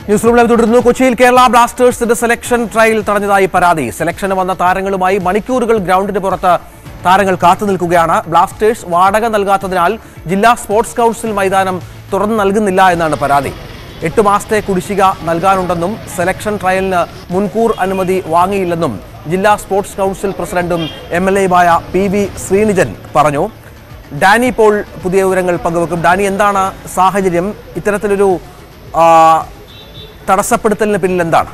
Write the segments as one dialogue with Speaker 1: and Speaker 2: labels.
Speaker 1: News room live തുടരുന്നു കൊച്ചിയിൽ കേരള ബ്ലാസ്റ്റേഴ്സിന്റെ സെലക്ഷൻ ട്രയൽ തടഞ്ഞതായി പരാതി സെലക്ഷന് വന്ന താരങ്ങളുമായി മണിക്കൂറുകൾ ഗ്രൗണ്ടിന് പുറത്ത് താരങ്ങൾ കാത്തു നിൽക്കുകയാണ് ബ്ലാസ്റ്റേഴ്സ് വാടക നൽകാത്തതിനാൽ ജില്ലാ സ്പോർട്സ് കൗൺസിൽ മൈതാനം തുറന്നു നൽകുന്നില്ല എന്നാണ് പരാതി എട്ട് മാസത്തെ കുടിശ്ശിക നൽകാനുണ്ടെന്നും സെലക്ഷൻ ട്രയലിന് മുൻകൂർ അനുമതി വാങ്ങിയില്ലെന്നും ജില്ലാ സ്പോർട്സ് കൗൺസിൽ പ്രസിഡന്റും എം എൽ എയുമായ പി വി ശ്രീനിജൻ പറഞ്ഞു ഡാനി പോൾ പുതിയ വിവരങ്ങൾ പങ്കുവെക്കും ഡാനി എന്താണ് സാഹചര്യം ഇത്തരത്തിലൊരു ആ, തടസ്സപ്പെടുത്തലിന് പിന്നിൽ എന്താണ്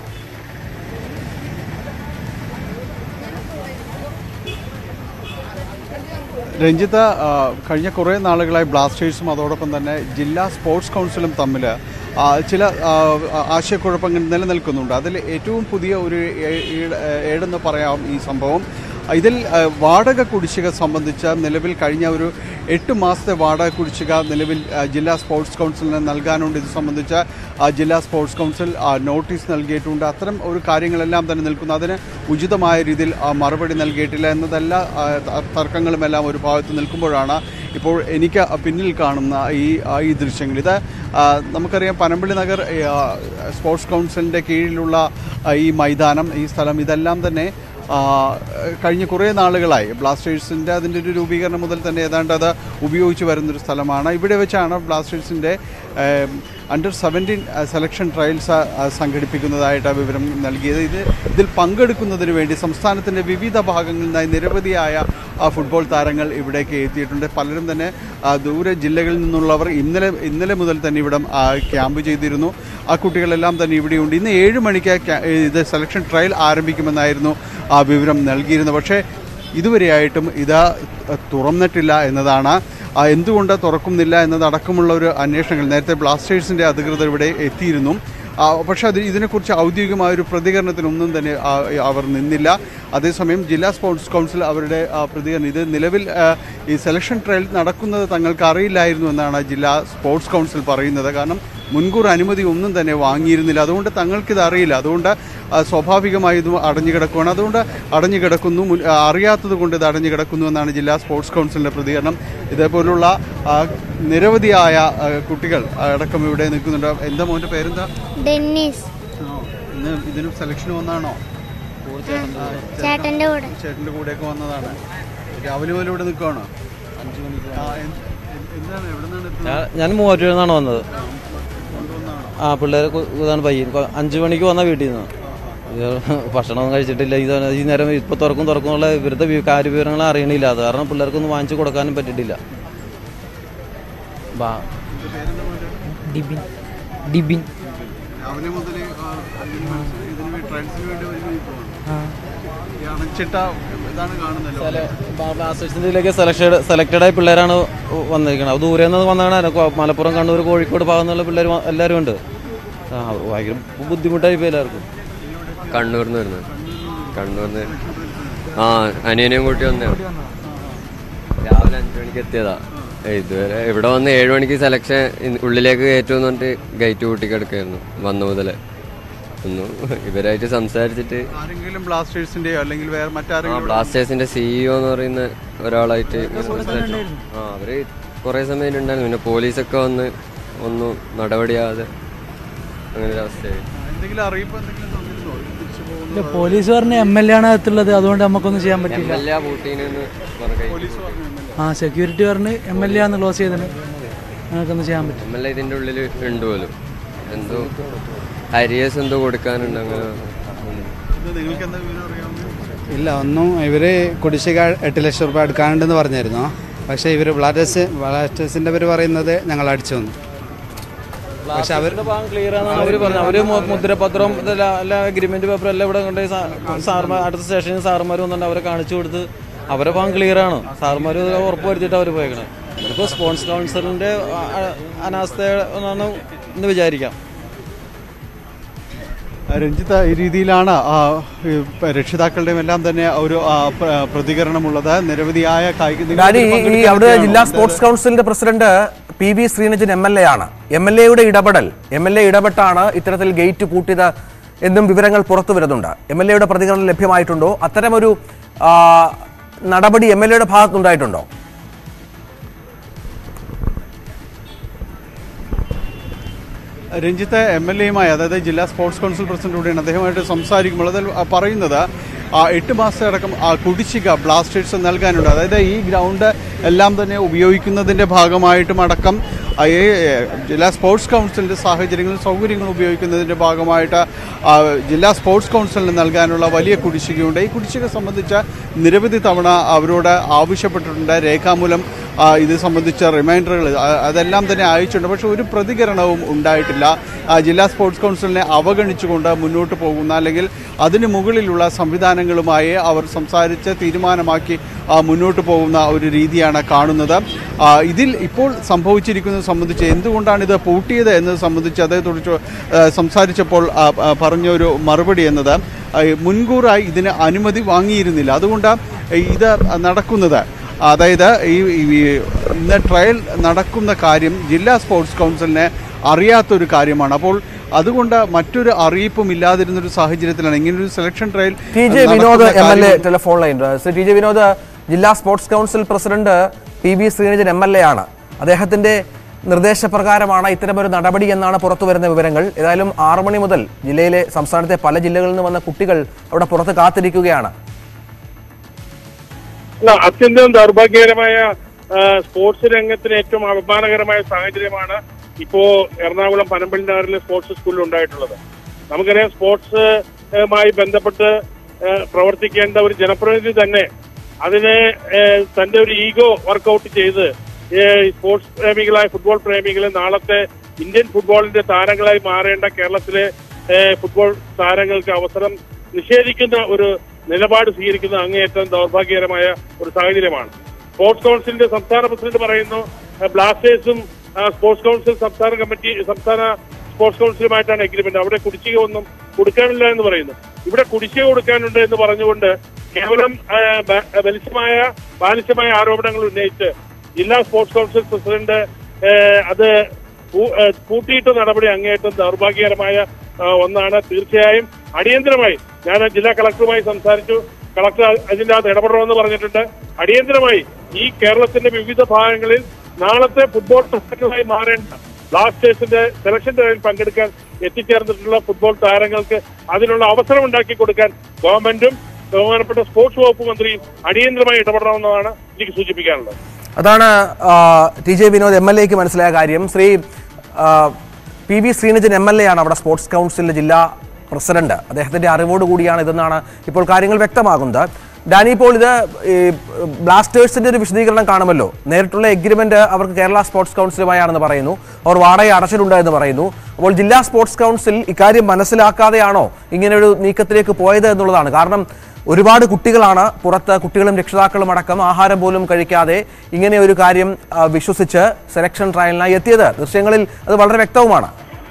Speaker 2: രഞ്ജിത്ത് ആ, കഴിഞ്ഞ കുറേ നാളുകളായി ബ്ലാസ്റ്റേഴ്സും അതോടൊപ്പം തന്നെ ജില്ലാ സ്പോർട്സ് കൗൺസിലും തമ്മിൽ ആ, ചില ആ, ആശയക്കുഴപ്പങ്ങൾ നിലനിൽക്കുന്നുണ്ട് അതിൽ ഏറ്റവും പുതിയ ഒരു ഏ- ഈട്- ഏടെന്ന് പറയാം ഈ സംഭവം ഇതിൽ ആ, വാടക കുടിശ്ശിക സംബന്ധിച്ച നിലവിൽ കഴിഞ്ഞ ഒരു എട്ട് മാസത്തെ വാടക കുടിശ്ശിക നിലവിൽ ആ, ജില്ലാ സ്പോർട്സ് കൗൺസിലിന് നൽകാനുണ്ട് ഇത് സംബന്ധിച്ച ആ, ജില്ലാ സ്പോർട്സ് കൗൺസിൽ ആ, നോട്ടീസ് നൽകിയിട്ടുണ്ട് അത്തരം ഒരു കാര്യങ്ങളെല്ലാം തന്നെ നിൽക്കുന്നു അതിന് ഉചിതമായ രീതിയിൽ ആ, മറുപടി നൽകിയിട്ടില്ല എന്നതല്ല ആ, ത- തർക്കങ്ങളുമെല്ലാം ഒരു ഭാഗത്ത് നിൽക്കുമ്പോഴാണ് ഇപ്പോൾ എനിക്ക് പിന്നിൽ കാണുന്ന ഈ ആ, ഈ ദൃശ്യങ്ങൾ ഇത് ആ, നമുക്കറിയാം പനമ്പള്ളി നഗർ ആ, സ്പോർട്സ് കൗൺസിലിൻ്റെ കീഴിലുള്ള ആ, ഈ മൈതാനം ഈ സ്ഥലം ഇതെല്ലാം തന്നെ ആ, കഴിഞ്ഞ കുറേ നാളുകളായി ബ്ലാസ്റ്റേഴ്സിൻ്റെ അതിൻ്റെ ഒരു രൂപീകരണം മുതൽ തന്നെ ഏതാണ്ട് അത് ഉപയോഗിച്ച് വരുന്നൊരു സ്ഥലമാണ് ഇവിടെ വെച്ചാണ് ബ്ലാസ്റ്റേഴ്സിൻ്റെ അണ്ടർ സെവൻറ്റീൻ സെലക്ഷൻ ട്രയൽസ് സംഘടിപ്പിക്കുന്നതായിട്ട് വിവരം നൽകിയത് ഇത് ഇതിൽ പങ്കെടുക്കുന്നതിന് വേണ്ടി സംസ്ഥാനത്തിൻ്റെ വിവിധ ഭാഗങ്ങളിൽ നിന്നായി നിരവധിയായ ആ, ഫുട്ബോൾ താരങ്ങൾ ഇവിടേക്ക് എത്തിയിട്ടുണ്ട് പലരും തന്നെ ആ, ദൂര ജില്ലകളിൽ നിന്നുള്ളവർ ഇന്നലെ ഇന്നലെ മുതൽ തന്നെ ഇവിടെ ആ, ക്യാമ്പ് ചെയ്തിരുന്നു ആ കുട്ടികളെല്ലാം തന്നെ ഇവിടെയുണ്ട് ഇന്ന് ഏഴ് മണിക്ക് ക്യാ- ഇത് സെലക്ഷൻ ട്രയൽ ആരംഭിക്കുമെന്നായിരുന്നു ആ വിവരം നൽകിയിരുന്നത് പക്ഷേ ഇതുവരെയായിട്ടും ഇത് തുറന്നിട്ടില്ല എന്നതാണ് ആ, എന്തുകൊണ്ട് തുറക്കുന്നില്ല എന്നതടക്കമുള്ള ഒരു അന്വേഷണങ്ങൾ നേരത്തെ ബ്ലാസ്റ്റേഴ്സിൻ്റെ അധികൃതർ ഇവിടെ എത്തിയിരുന്നു ആ, പക്ഷേ അത് ഇതിനെക്കുറിച്ച് ഔദ്യോഗികമായ ഒരു പ്രതികരണത്തിനൊന്നും തന്നെ ആ, അവർ നിന്നില്ല അതേസമയം ജില്ലാ സ്പോർട്സ് കൗൺസിൽ അവരുടെ ആ, പ്രതികരണം ഇത് നിലവിൽ ആ, ഈ സെലക്ഷൻ ട്രയൽ നടക്കുന്നത് തങ്ങൾക്ക് അറിയില്ലായിരുന്നു എന്നാണ് ജില്ലാ സ്പോർട്സ് കൗൺസിൽ പറയുന്നത് കാരണം മുൻകൂർ അനുമതി ഒന്നും തന്നെ വാങ്ങിയിരുന്നില്ല അതുകൊണ്ട് തങ്ങൾക്കിത് അറിയില്ല അതുകൊണ്ട് ആ, സ്വാഭാവികമായി ഇത് അടഞ്ഞു കിടക്കുകയാണ് അതുകൊണ്ട് അടഞ്ഞു കിടക്കുന്നു മുൻ- ആ, അറിയാത്തത് കൊണ്ട് ഇത് അടഞ്ഞു കിടക്കുന്നു എന്നാണ് ജില്ലാ സ്പോർട്സ് കൗൺസിലിൻ്റെ പ്രതികരണം ഇതേപോലുള്ള ആ, നിരവധിയായ ആ, കുട്ടികൾ അടക്കം ഇവിടെ നിൽക്കുന്നുണ്ട് എന്താ മോൻ്റെ പേരെന്താ
Speaker 3: ഡെന്നിസ്
Speaker 2: ഇന്ന് ഇതിന് സെലക്ഷൻ വന്നാണോ
Speaker 3: ചേട്ടൻ്റെ കൂടെ
Speaker 2: ചേട്ടൻ്റെ കൂടെയൊക്കെ വന്നതാണ് രാവിലെ മുതൽ ഇവിടെ നിൽക്കുവാണോ അഞ്ച് മണിക്ക് എന്താണ് എവിടെ നിന്നാണ് എത്തുന്നത്
Speaker 4: ഞാൻ- ഞാൻ മൂവാറ്റൂരിൽ നിന്നാണ് വന്നത്
Speaker 2: കൊണ്ടുവന്നാണോ
Speaker 4: ആ പിള്ളേരെ കു- ഇതാണ് പയ്യൻ കൊ- അഞ്ച് മണിക്ക് വന്ന വീട്ടിൽ നിന്ന് ഇത് ഭക്ഷണമൊന്നും കഴിച്ചിട്ടില്ല ഇത് ഈ നേരം ഇപ്പോൾ തുറക്കും തുറക്കുന്നുള്ള ഇവരുടെ വി- കാര്യവിവരങ്ങൾ അറിയണില്ല അത് കാരണം പിള്ളേർക്കൊന്നും വാങ്ങിച്ചു കൊടുക്കാനും പറ്റിയിട്ടില്ല ബാ
Speaker 5: ഡിബിൻ ഡിബിൻ
Speaker 2: രാവിലെ മുതൽ ഇതിന് മനസ്സിൽ- ഇതിന് വേ- ട്രയൽസിന് വേണ്ടി ഒരുങ്ങി നിൽക്കുവാണ്.
Speaker 5: ആ
Speaker 2: ഈ അണച്ചിട്ട ഇതാണ് കാണുന്നല്ലോ
Speaker 4: ബ്ലാസ്റ്റേഴ്സിലേക്ക് സെലക്ട് സെലക്റ്റഡ് ആയ പിള്ളേരാണ് വന്നിരിക്കുന്നത് അത് ദൂരെ നിന്ന് വന്നതാണ് കൊ- മലപ്പുറം കണ്ണൂർ കോഴിക്കോട് ഭാഗം നിന്നുള്ള പിള്ളേർ വ- എല്ലാവരും ഉണ്ട് ആ ഭയങ്കര ബുദ്ധിമുട്ടായി പോയി എല്ലാവർക്കും
Speaker 6: കണ്ണൂരിൽ നിന്ന് വരുന്നത് കണ്ണൂരിൽ നിന്ന് ആ അനിയനെയും കൂട്ടി വന്നതാണ് രാവിലെ അഞ്ചു മണിക്ക് എത്തിയതാ ഇതുവരെ ഇവിടെ വന്ന് ഏഴ് മണിക്ക് സെലക്ഷൻ ഉള്ളിലേക്ക് കയറ്റുമെന്ന് പറഞ്ഞിട്ട് ഗേറ്റ് കൂട്ടി കിടക്കായിരുന്നു വന്ന മുതല് ഒന്നും ഇവരായിട്ട് സംസാരിച്ചിട്ട്
Speaker 2: ആരെങ്കിലും ബ്ലാസ്റ്റേഴ്സിന്റെയോ അല്ലെങ്കിൽ വേറെ
Speaker 6: ആ
Speaker 2: മറ്റാരെങ്കിലും
Speaker 6: ബ്ലാസ്റ്റേഴ്സിന്റെ സിഇഒ എന്ന് പറയുന്ന ഒരാളായിട്ട് ഇങ്ങനെ സംസാരിച്ചു. ആ അവര് കുറെ സമയം ഉണ്ടായിരുന്നു പിന്നെ പോലീസൊക്കെ വന്ന് ഒന്നും നടപടിയാതെ അങ്ങനെ ഒരു അവസ്ഥയായി
Speaker 2: എന്തെങ്കിലും അറിയിപ്പ് എന്തെങ്കിലും തന്നിരുന്നോ തിരിച്ചു പോകുന്നു
Speaker 5: ഇല്ല പോലീസ് പറഞ്ഞ എം എൽ എ ആണ് അകത്തുള്ളത് അതുകൊണ്ട് നമുക്കൊന്നും ചെയ്യാൻ പറ്റില്ല
Speaker 6: എല്ലാ പൂട്ടീനെന്ന് പറഞ്ഞു
Speaker 2: പോലീസ് പറഞ്ഞു എന്നല്ലേ?
Speaker 5: ആ സെക്യൂരിറ്റി പറഞ്ഞ് എം എൽ എ ആണ് ക്ലോസ് ചെയ്തത് നമുക്കൊന്നും ചെയ്യാൻ പറ്റില്ല
Speaker 6: എം എൽ എ ഇതിൻ്റെ ഉള്ളിൽ ഉണ്ട് പോലും എന്തോ ഹരിയേഴ്സ് എന്തോ കൊടുക്കാനുണ്ട് അങ്ങനെ
Speaker 2: ഇത് നിങ്ങൾക്ക് എന്താ വിവരം അറിയാവുന്നത്
Speaker 7: ഇല്ല ഒന്നും ഇവർ കുടിശ്ശിക എട്ട് ലക്ഷം രൂപ എടുക്കാനുണ്ടെന്ന് പറഞ്ഞിരുന്നു പക്ഷേ ഇവർ ബ്ലാസ്റ്റേഴ്സ് ബ്ലാസ്റ്റേഴ്സിൻ്റെ പേര് പറയുന്നത് ഞങ്ങൾ അടിച്ചു വന്നു പക്ഷെ അവർ
Speaker 4: ഭാഗം ക്ലിയർ ആണ് അവർ പറഞ്ഞു അവര് മു- മുദ്രപത്രം ഇതെല്ലാം എല്ലാ അഗ്രിമെന്റ് പേപ്പർ എല്ലാം ഇവിടെ കൊണ്ട് സാർമാർ അടുത്ത സ്റ്റേഷനിൽ സാറുമാർ വന്നിട്ട് അവരെ കാണിച്ചു കൊടുത്ത് അവരെ ഭാഗം ക്ലിയർ ആണ് സാറുമാർ ഉറപ്പ് വരുത്തിയിട്ട് അവർ പോയേക്കണേ ഇപ്പോൾ സ്പോർട്സ് കൗൺസിലിന്റെ അ- അ- അനാസ്ഥ എന്നാണ് എന്ന് വിചാരിക്കാം
Speaker 2: രഞ്ജിത്ത് ഈ രീതിയിലാണ് ആ, ഈ രക്ഷിതാക്കളുടെയും എല്ലാം തന്നെ ഒരു ആ, പ്ര- പ്രതികരണമുള്ളത് നിരവധിയായ കായിക നിങ്ങൾ
Speaker 1: ഡാനി
Speaker 2: ഇതിൽ
Speaker 1: ഈ അവിടെ
Speaker 2: പങ്കെടുക്കുകയാണോ?
Speaker 1: ജില്ലാ സ്പോർട്സ് കൗൺസിലിന്റെ president P V Sreenijan M L A ആണ് എം എൽ എയുടെ ഇടപെടൽ എം എൽ എ ഇടപെട്ടാണ് ഇത്തരത്തിൽ ഗേറ്റ് പൂട്ടിയത് എന്നും വിവരങ്ങൾ പുറത്തു വരുന്നുണ്ട് എം എൽ എയുടെ പ്രതികരണം ലഭ്യമായിട്ടുണ്ടോ അത്തരമൊരു ആ, നടപടി എം എൽ എയുടെ ഭാഗത്തുനിന്നുണ്ടായിട്ടുണ്ടോ
Speaker 2: രഞ്ജിത്ത് എം എൽ എയുമായി അതായത് ജില്ലാ സ്പോർട്സ് കൗൺസിൽ പ്രസിഡന്റ് കൂടിയാണ് അദ്ദേഹമായിട്ട് സംസാരിക്കുമ്പോൾ അതിൽ ആ, പറയുന്നത് ആ, എട്ട് മാസത്തടക്കം ആ, കുടിശ്ശിക ബ്ലാസ്റ്റേഴ്സ് നൽകാനുണ്ട് അതായത് ഈ ഗ്രൗണ്ട് എല്ലാം തന്നെ ഉപയോഗിക്കുന്നതിൻ്റെ ഭാഗമായിട്ടും അടക്കം ആ, ഈ ഏ, ജില്ലാ സ്പോർട്സ് കൗൺസിലിൻ്റെ സാഹചര്യങ്ങളും സൗകര്യങ്ങളും ഉപയോഗിക്കുന്നതിൻ്റെ ഭാഗമായിട്ട് ആ, ജില്ലാ സ്പോർട്സ് കൗൺസിലിന് നൽകാനുള്ള വലിയ കുടിശ്ശികയുണ്ട് ഈ കുടിശ്ശിക സംബന്ധിച്ച നിരവധി തവണ അവരോട് ആവശ്യപ്പെട്ടിട്ടുണ്ട് രേഖാമൂലം ആ, ഇത് സംബന്ധിച്ച റിമൈൻഡറുകൾ ആ- അതെല്ലാം തന്നെ അയച്ചിട്ടുണ്ട് പക്ഷേ ഒരു പ്രതികരണവും ഉണ്ടായിട്ടില്ല ആ, ജില്ലാ സ്പോർട്സ് കൗൺസിലിനെ അവഗണിച്ചുകൊണ്ട് മുന്നോട്ട് പോകുന്ന അല്ലെങ്കിൽ അതിന് മുകളിലുള്ള സംവിധാനങ്ങളുമായി അവർ സംസാരിച്ച് തീരുമാനമാക്കി ആ, മുന്നോട്ട് പോകുന്ന ഒരു രീതിയാണ് കാണുന്നത് ആ, ഇതിൽ ഇപ്പോൾ സംഭവിച്ചിരിക്കുന്നത് സംബന്ധിച്ച് എന്തുകൊണ്ടാണ് ഇത് പൂട്ടിയത് എന്നത് സംബന്ധിച്ച് അദ്ദേഹത്തോട് ചോ- ആ, സംസാരിച്ചപ്പോൾ ആ, ആ, പറഞ്ഞൊരു മറുപടി എന്നത് ആ, മുൻകൂറായി ഇതിന് അനുമതി വാങ്ങിയിരുന്നില്ല അതുകൊണ്ട് ഇത് നടക്കുന്നത് അതായത് ഈ ഈ ഇന്ന് ട്രയൽ നടക്കുന്ന കാര്യം ജില്ലാ സ്പോർട്സ് കൗൺസിലിനെ അറിയാത്തൊരു കാര്യമാണ് അപ്പോൾ അതുകൊണ്ട് മറ്റൊരു അറിയിപ്പും ഇല്ലാതിരുന്നൊരു സാഹചര്യത്തിലാണ് ഇങ്ങനൊരു selection trial
Speaker 1: T J Vinod
Speaker 2: നടക്കുന്ന
Speaker 1: എം എൽ എ
Speaker 2: കാര്യം-
Speaker 1: telephone line Sri T J Vinod ജില്ലാ sports council president P B Sreenijan M L A ആണ് അദ്ദേഹത്തിന്റെ നിർദ്ദേശപ്രകാരമാണ് ഇത്തരമൊരു നടപടി എന്നാണ് പുറത്തു വരുന്ന വിവരങ്ങൾ ഏതായാലും ആറു മണി മുതൽ ജില്ലയിലെ സംസ്ഥാനത്തെ പല ജില്ലകളിൽ നിന്ന് വന്ന കുട്ടികൾ അവിടെ പുറത്ത് കാത്തിരിക്കുകയാണ്
Speaker 3: അല്ല അത്യന്തം ദൗർഭാഗ്യകരമായ ആ, സ്പോർട്സ് രംഗത്തിന് ഏറ്റവും അപമാനകരമായ സാഹചര്യമാണ് ഇപ്പോ എറണാകുളം പനമ്പള്ളി നഗറിലെ സ്പോർട്സ് സ്കൂളിൽ ഉണ്ടായിട്ടുള്ളത് നമുക്കറിയാം സ്പോർട്സുമായി ബന്ധപ്പെട്ട് ആ, പ്രവർത്തിക്കേണ്ട ഒരു ജനപ്രതിനിധി തന്നെ അതിനെ ഏ, തന്റെ ഒരു ഈഗോ വർക്കൗട്ട് ചെയ്ത് ഏ, സ്പോർട്സ് പ്രേമികളായ ഫുട്ബോൾ പ്രേമികളെ നാളത്തെ ഇന്ത്യൻ ഫുട്ബോളിന്റെ താരങ്ങളായി മാറേണ്ട കേരളത്തിലെ ഏ, ഫുട്ബോൾ താരങ്ങൾക്ക് അവസരം നിഷേധിക്കുന്ന ഒരു നിലപാട് സ്വീകരിക്കുന്ന അങ്ങേയറ്റം ദൗർഭാഗ്യകരമായ ഒരു സാഹചര്യമാണ് സ്പോർട്സ് കൗൺസിലിന്റെ സംസ്ഥാന പ്രസിഡന്റ് പറയുന്നു ആ, ബ്ലാസ്റ്റേഴ്സും ആ, സ്പോർട്സ് കൗൺസിൽ സംസ്ഥാന കമ്മിറ്റി സംസ്ഥാന സ്പോർട്സ് കൗൺസിലുമായിട്ടാണ് എഗ്രിമെന്റ് അവിടെ കുടിശ്ശിക ഒന്നും കൊടുക്കാനില്ല എന്ന് പറയുന്നു ഇവിടെ കുടിശ്ശിക കൊടുക്കാനുണ്ട് എന്ന് പറഞ്ഞുകൊണ്ട് കേവലം ആ, ബ- ബലിശമായ ബാലിശമായ ആരോപണങ്ങൾ ഉന്നയിച്ച് ജില്ലാ സ്പോർട്സ് കൗൺസിൽ പ്രസിഡന്റ് ഏ, അത് പൂ- ഏ, പൂട്ടിയിട്ട നടപടി അങ്ങേയറ്റം ദൗർഭാഗ്യകരമായ ആ, ഒന്നാണ് തീർച്ചയായും അടിയന്തരമായി ഞാൻ ജില്ലാ കളക്ടറുമായി സംസാരിച്ചു കളക്ടർ അതിന്റെ അകത്ത് ഇടപെടണമെന്ന് പറഞ്ഞിട്ടുണ്ട് അടിയന്തരമായി ഈ കേരളത്തിന്റെ വിവിധ ഭാഗങ്ങളിൽ നാളത്തെ ഫുട്ബോൾ താരങ്ങളായി മാറേണ്ട ബ്ലാസ്റ്റേഴ്സിന്റെ സെലക്ഷൻ ട്രയലിൽ പങ്കെടുക്കാൻ എത്തിച്ചേർന്നിട്ടുള്ള ഫുട്ബോൾ താരങ്ങൾക്ക് അതിനുള്ള അവസരം ഉണ്ടാക്കി കൊടുക്കാൻ ഗവൺമെന്റും ബഹുമാനപ്പെട്ട സ്പോർട്സ് വകുപ്പ് മന്ത്രിയും അടിയന്തരമായി ഇടപെടണമെന്നതാണ് എനിക്ക് സൂചിപ്പിക്കാനുള്ളത്
Speaker 1: അതാണ് ആ, T J Vinod M L എക്ക് മനസ്സിലായ കാര്യം ശ്രീ ആ, P V Sreenijan M L A ആണ് അവിടെ സ്പോർട്സ് കൗൺസിലിന്റെ ജില്ലാ പ്രസിഡന്റ് അദ്ദേഹത്തിന്റെ അറിവോട് കൂടിയാണ് ഇതെന്നാണ് ഇപ്പോൾ കാര്യങ്ങൾ വ്യക്തമാകുന്നത് ഡാനി ഇപ്പോൾ ഇത് ഈ ബ്ലാസ്റ്റേഴ്സിന്റെ ഒരു വിശദീകരണം കാണുമല്ലോ നേരിട്ടുള്ള എഗ്രിമെന്റ് അവർക്ക് കേരള സ്പോർട്സ് കൗൺസിലുമായാണെന്ന് പറയുന്നു അവർ വാടക അടച്ചിട്ടുണ്ട് എന്ന് പറയുന്നു അപ്പോൾ ജില്ലാ സ്പോർട്സ് കൗൺസിൽ ഇക്കാര്യം മനസ്സിലാക്കാതെയാണോ ഇങ്ങനെ ഒരു നീക്കത്തിലേക്ക് പോയത് എന്നുള്ളതാണ് കാരണം ഒരുപാട് കുട്ടികളാണ് പുറത്ത് കുട്ടികളും രക്ഷിതാക്കളും അടക്കം ആഹാരം പോലും കഴിക്കാതെ ഇങ്ങനെ ഒരു കാര്യം ആ, വിശ്വസിച്ച് സെലക്ഷൻ ട്രയലിനായി എത്തിയത് ദൃശ്യങ്ങളിൽ അത് വളരെ വ്യക്തവുമാണ്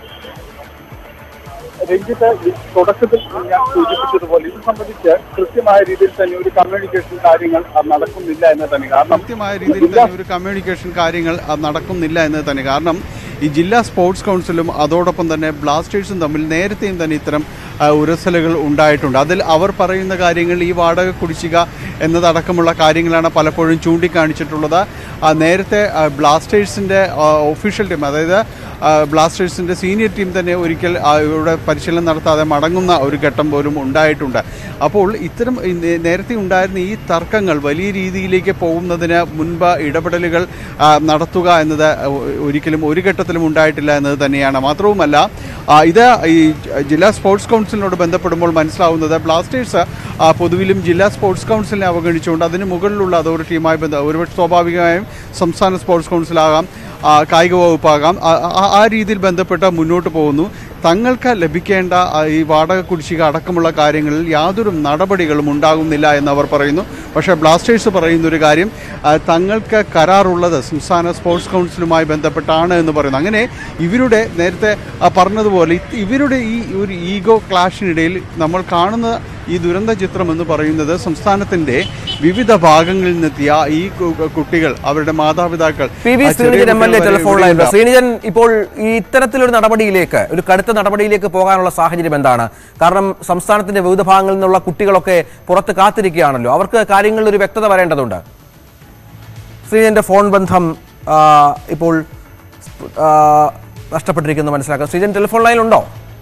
Speaker 8: രഞ്ജിത്ത് ഈ തുടക്കത്തിൽ ഞാൻ സൂചിപ്പിച്ചതുപോലെ ഇത് സംബന്ധിച്ച് കൃത്യമായ രീതിയിൽ തന്നെ ഒരു കമ്മ്യൂണിക്കേഷൻ കാര്യങ്ങൾ അത് നടക്കുന്നില്ല എന്ന് തന്നെ കാരണം
Speaker 2: കൃത്യമായ രീതിയിൽ തന്നെ ഒരു കമ്മ്യൂണിക്കേഷൻ കാര്യങ്ങൾ അത് നടക്കുന്നില്ല എന്ന് തന്നെ കാരണം ഈ ജില്ലാ സ്പോർട്സ് കൗൺസിലും അതോടൊപ്പം തന്നെ ബ്ലാസ്റ്റേഴ്സും തമ്മിൽ നേരത്തെയും തന്നെ ഇത്തരം ആ, ഉരസലുകൾ ഉണ്ടായിട്ടുണ്ട് അതിൽ അവർ പറയുന്ന കാര്യങ്ങൾ ഈ വാടക കുടിശ്ശിക എന്നതടക്കമുള്ള കാര്യങ്ങളാണ് പലപ്പോഴും ചൂണ്ടിക്കാണിച്ചിട്ടുള്ളത് ആ, നേരത്തെ ആ, ബ്ലാസ്റ്റേഴ്സിൻ്റെ ഒഫീഷ്യൽ ടീം അതായത് ആ, ബ്ലാസ്റ്റേഴ്സിൻ്റെ സീനിയർ ടീം തന്നെ ഒരിക്കൽ ആ, ഇവിടെ പരിശീലനം നടത്താതെ മടങ്ങുന്ന ഒരു ഘട്ടം പോലും ഉണ്ടായിട്ടുണ്ട് അപ്പോൾ ഇത്തരം ഈ നേ- നേരത്തെ ഉണ്ടായിരുന്ന ഈ തർക്കങ്ങൾ വലിയ രീതിയിലേക്ക് പോകുന്നതിന് മുൻപ് ഇടപെടലുകൾ ആ, നടത്തുക എന്നത് ഒ- ഒരിക്കലും ഒരു ഘട്ടത്തിലും ഉണ്ടായിട്ടില്ല എന്നത് തന്നെയാണ് മാത്രവുമല്ല ആ, ഇത് ഈ ജില്ലാ സ്പോർട്സ് കൗൺസിലിനോട് ബന്ധപ്പെടുമ്പോൾ മനസ്സിലാവുന്നത് ബ്ലാസ്റ്റേഴ്സ് ആ, പൊതുവിലും ജില്ലാ സ്പോർട്സ് കൗൺസിലിനെ അവഗണിച്ചുകൊണ്ട് അതിന് മുകളിലുള്ള അതോറിറ്റിയുമായി ബന്ധം ഒരുപക്ഷെ സ്വാഭാവികമായും സംസ്ഥാന സ്പോർട്സ് കൗൺസിലാകാം ആ, കായിക വകുപ്പാകാം ആ- ആ- ആ രീതിയിൽ ബന്ധപ്പെട്ട് മുന്നോട്ട് പോകുന്നു തങ്ങൾക്ക് ലഭിക്കേണ്ട ആ, ഈ വാടക കുടിശ്ശിക അടക്കമുള്ള കാര്യങ്ങളിൽ യാതൊരു നടപടികളും ഉണ്ടാകുന്നില്ല എന്ന് അവർ പറയുന്നു പക്ഷേ ബ്ലാസ്റ്റേഴ്സ് പറയുന്ന ഒരു കാര്യം ആ, തങ്ങൾക്ക് കരാറുള്ളത് സംസ്ഥാന സ്പോർട്സ് കൗൺസിലുമായി ബന്ധപ്പെട്ടാണ് എന്ന് പറയുന്നു അങ്ങനെ ഇവരുടെ നേരത്തെ ആ, പറഞ്ഞതുപോലെ ഇത് ഇവരുടെ ഈ ഒരു ഈഗോ ക്ലാഷിനിടയിൽ നമ്മൾ കാണുന്ന ഈ ദുരന്ത ചിത്രം എന്ന് പറയുന്നത് സംസ്ഥാനത്തിന്റെ വിവിധ ഭാഗങ്ങളിൽ നിന്നെത്തിയ ഈ കു- കുട്ടികൾ അവരുടെ മാതാപിതാക്കൾ
Speaker 1: പി വി
Speaker 2: ആ ചെറിയ
Speaker 1: ശ്രീനിജൻ എം എൽ എ
Speaker 2: കുട്ടികൾ വരെ
Speaker 1: ടെലിഫോണിലായിരുന്നു
Speaker 2: ഇവിടെയുണ്ട്.
Speaker 1: ശ്രീനിജൻ ഇപ്പോൾ ഈ ഇത്തരത്തിലൊരു നടപടിയിലേക്ക് ഒരു കടുത്ത നടപടിയിലേക്ക് പോകാനുള്ള സാഹചര്യം എന്താണ് കാരണം സംസ്ഥാനത്തിന്റെ വിവിധ ഭാഗങ്ങളിൽ നിന്നുള്ള കുട്ടികളൊക്കെ പുറത്ത് കാത്തിരിക്കുകയാണല്ലോ അവർക്ക് കാര്യങ്ങളിൽ ഒരു വ്യക്തത വരേണ്ടതുണ്ട് ശ്രീനിജന്റെ ഫോൺ ബന്ധം ആ, ഇപ്പോൾ ആ, നഷ്ടപ്പെട്ടിരിക്കുന്നു മനസ്സിലാക്കാം ശ്രീജൻ ടെലിഫോൺ ലൈനിലുണ്ടോ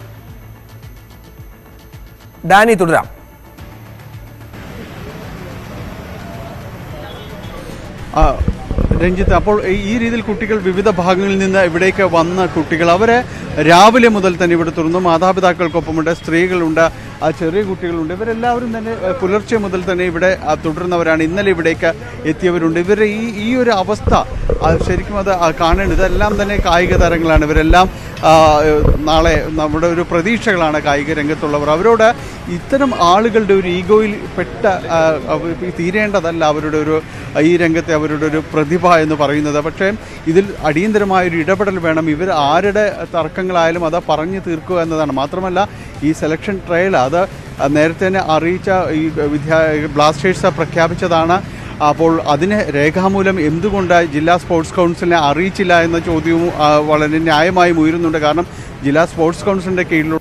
Speaker 1: ഡാനി തുടരാം
Speaker 2: ആ, രഞ്ജിത്ത് അപ്പോൾ ഈ- ഈ രീതിയിൽ കുട്ടികൾ വിവിധ ഭാഗങ്ങളിൽ നിന്ന് ഇവിടേക്ക് വന്ന കുട്ടികൾ അവരെ രാവിലെ മുതൽ തന്നെ ഇവിടെ തുറന്നു മാതാപിതാക്കൾക്കൊപ്പമുണ്ട് സ്ത്രീകളുണ്ട് ആ ചെറിയ കുട്ടികളുണ്ട് ഇവരെല്ലാവരും തന്നെ ഏഹ്, പുലർച്ചെ മുതൽ തന്നെ ഇവിടെ ആ, തുടരുന്നവരാണ് ഇന്നലെ ഇവിടേക്ക് എത്തിയവരുണ്ട് ഇവരുടെ ഈ ഈ ഒരു അവസ്ഥ ആ, ശരിക്കും അത് ആ, കാണേണ്ടത് ഇതെല്ലാം തന്നെ കായിക താരങ്ങളാണ് ഇവരെല്ലാം ആ, ഏഹ്, നാളെ നമ്മുടെ ഒരു പ്രതീക്ഷകളാണ് കായിക രംഗത്തുള്ളവർ അവരോട് ഇത്തരം ആളുകളുടെ ഒരു ഈഗോയിൽ പെട്ട ആ, അവ- തീരേണ്ടതല്ല അവരുടെ ഒരു ഈ രംഗത്തെ അവരുടെ ഒരു പ്രതിഭ എന്ന് പറയുന്നത് പക്ഷേ ഇതിൽ അടിയന്തരമായ ഒരു ഇടപെടൽ വേണം ഇവർ ആരുടെ തർക്കങ്ങളായാലും അത് പറഞ്ഞു തീർക്കുക എന്നതാണ് മാത്രമല്ല ഈ സെലക്ഷൻ ട്രയൽ അത് നേരത്തെ തന്നെ അറിയിച്ച ഈ വിദ്യാ ബ്ലാസ്റ്റേഴ്സ് പ്രഖ്യാപിച്ചതാണ് അപ്പോൾ അതിന് രേഖാമൂലം എന്തുകൊണ്ട് ജില്ലാ സ്പോർട്സ് കൗൺസിലിനെ അറിയിച്ചില്ല എന്ന ചോദ്യവും ആ, വളരെ ന്യായമായും ഉയരുന്നുണ്ട് കാരണം ജില്ലാ സ്പോർട്സ് കൗൺസിലിൻ്റെ കീഴിലുള്ള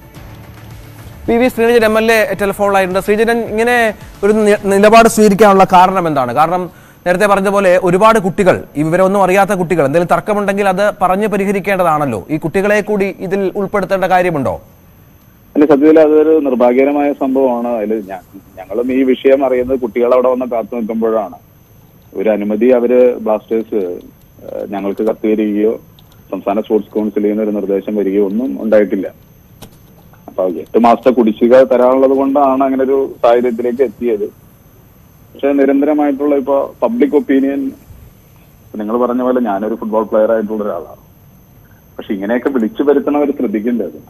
Speaker 1: P V Sreejan M L A ടെലിഫോണിലായിട്ടുണ്ട് ശ്രീജനൻ ഇങ്ങനെ ഒരു നി- നിലപാട് സ്വീകരിക്കാനുള്ള കാരണം എന്താണ് കാരണം നേരത്തെ പറഞ്ഞ പോലെ ഒരുപാട് കുട്ടികൾ ഈ വിവരമൊന്നും അറിയാത്ത കുട്ടികൾ എന്തെങ്കിലും തർക്കമുണ്ടെങ്കിൽ അത് പറഞ്ഞു പരിഹരിക്കേണ്ടതാണല്ലോ ഈ കുട്ടികളെ കൂടി ഇതിൽ ഉൾപ്പെടുത്തേണ്ട കാര്യമുണ്ടോ
Speaker 9: അല്ല സത്യത്തിൽ അതൊരു നിർഭാഗ്യകരമായ സംഭവമാണ് അതിൽ ഞങ്ങളും ഈ വിഷയം അറിയുന്നത് കുട്ടികൾ അവിടെ വന്ന് കാത്തു നിൽക്കുമ്പോഴാണ് ഒരു അനുമതി അവര് ബ്ലാസ്റ്റേഴ്സ് ഏഹ്, ഞങ്ങൾക്ക് കത്ത് തരികയോ സംസ്ഥാന സ്പോർട്സ് കൗൺസിലിൽ നിന്ന് ഒരു നിർദ്ദേശം വരികയോ ഒന്നും ഉണ്ടായിട്ടില്ല അപ്പൊ എട്ട് മാസത്തെ കുടിശ്ശിക തരാനുള്ളത് കൊണ്ടാണ് അങ്ങനെ ഒരു സാഹചര്യത്തിലേക്ക് എത്തിയത് പക്ഷെ നിരന്തരമായിട്ടുള്ള ഇപ്പൊ പബ്ലിക് ഒപ്പീനിയൻ നിങ്ങൾ പറഞ്ഞ പോലെ ഞാനൊരു ഫുട്ബോൾ പ്ലെയർ ആയിട്ടുള്ള ഒരാളാണ് പക്ഷെ ഇങ്ങനെയൊക്കെ വിളിച്ചു വരുത്തണവർ ശ്രദ്ധിക്കേണ്ടത്